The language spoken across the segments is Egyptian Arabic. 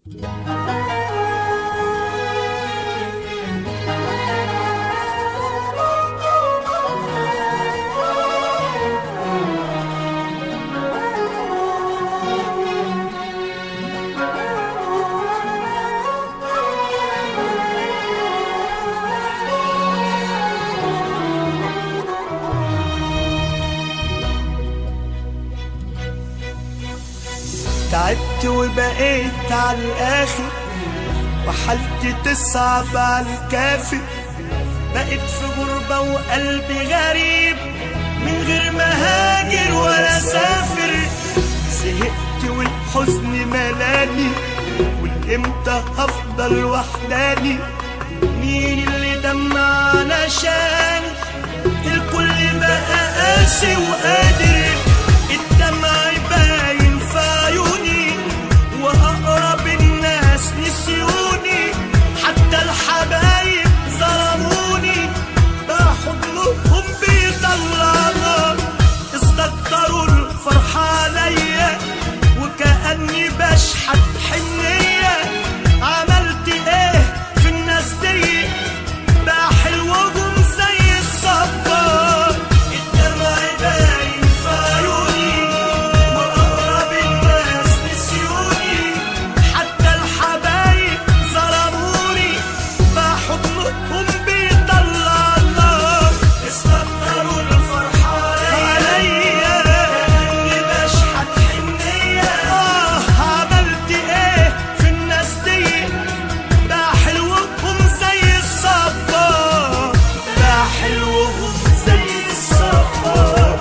تعبت وبقيت على الاخر وحالتي تصعب على الكافر بقيت في غربة وقلبي غريب من غير ما هاجر ولا سافر زهقت والحزن ملاني والامتى هفضل وحداني مين اللي دمع علشاني الكل بقى قاسي وقادر الدمع باين في عيوني واقرب الناس نسيوني حتى الحبايب ظلموني بقى حضنهم بيطلعنا استكتروا الفرحة عليا وكأني بشحت حنية عملت ايه في الناس دي بقى حلوهم زي الصبار الدمع باين في عيوني وأقرب الناس نسيوني حتى الحبايب ظلموني بقى حضنهم بيطلع النار استكتروا الفرحة عليا كأني بشحت حنية آه عملت ايه في الناس دي بقى حلوهم زي الصبار بقى حلوهم زي الصبار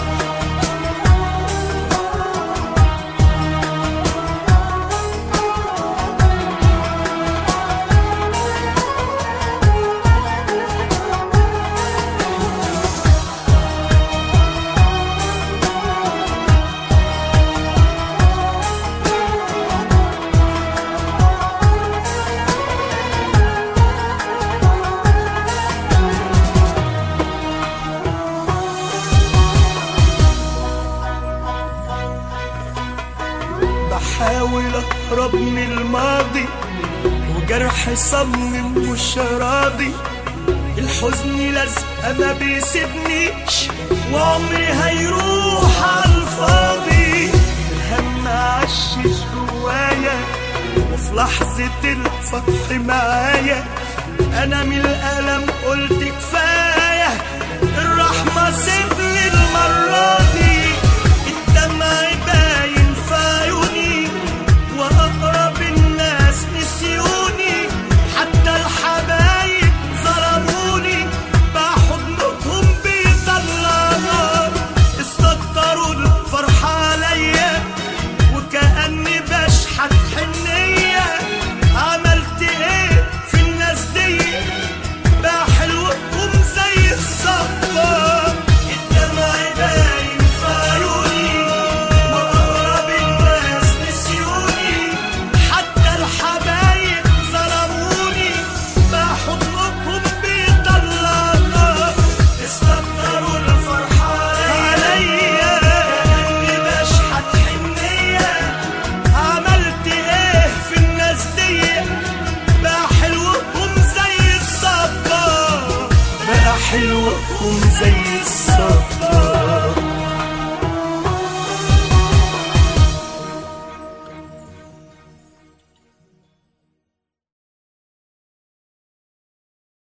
بحاول اهرب من الماضي وجرح صمم مش راضي الحزن لازقه ما بيسيبنيش وعمري هيروح على الفاضي الهم عشش جوايا وفي لحظة الفتح معايا أنا من الألم قلت كفاية الرحمة سيبني المرة دي الدمع باين في عيوني وأقرب الناس نسيوني حتى الحبايب ظلموني بقى حضنهم بيطلع نار استكتروا الفرحة عليا وكأني بشحت حنية عملت ايه في الناس دي بقى حلوهم زي الصفار الدمع باين في عيوني وأقرب الناس نسيوني حتى الحبايب ظلموني بقى حضنهم بيطلع نار استكتروا الفرحة عليا كأني بشحت حنية عملت ايه في الناس دي بقى حلوهم زي الصبار بقى حلوهم زي